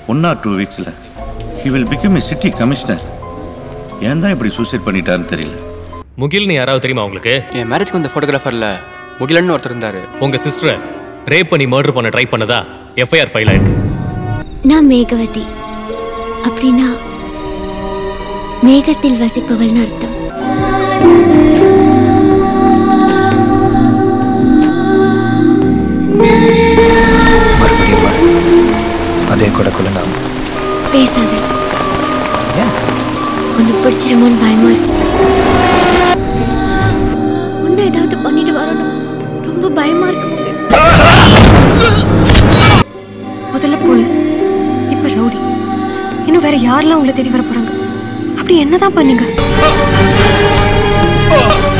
One or two வீக்ஸில் he will become a city commissioner ஏன் தான் இப்படி சூசைட் பண்ணிட்டாருன்னு தெரியல முகில்னு யாராவது தெரியுமா உங்களுக்கு என் மேரேஜ்க்கு வந்த ஃபோட்டோகிராஃபரில் முகிலன்னு ஒருத்தர் இருந்தாரு உங்க சிஸ்டரை ரேப் பண்ணி மர்டர் பண்ண ட்ரை பண்ணதா எஃப்ஐஆர் ஃபைல் ஆயிருக்கு நான் மேகவதி அப்படின்னா மேகத்தில் வசிப்பவள்னு அர்த்தம் மறுபடியும் வா. அதே கூடக்குள்ள நாம் பேசாத உன்னை பிடிச்சிருமோன்னு பயமா இருக்கு உன்னை ஏதாவது பண்ணிட்டு வரணும் ரொம்ப பயமா இருக்கு முகில். முதல்ல போலீஸ் இப்ப ரவுடி இன்னும் வேற யாரெல்லாம் உங்களை தேடி வர போறாங்க அப்படி என்னதான் பண்ணீங்க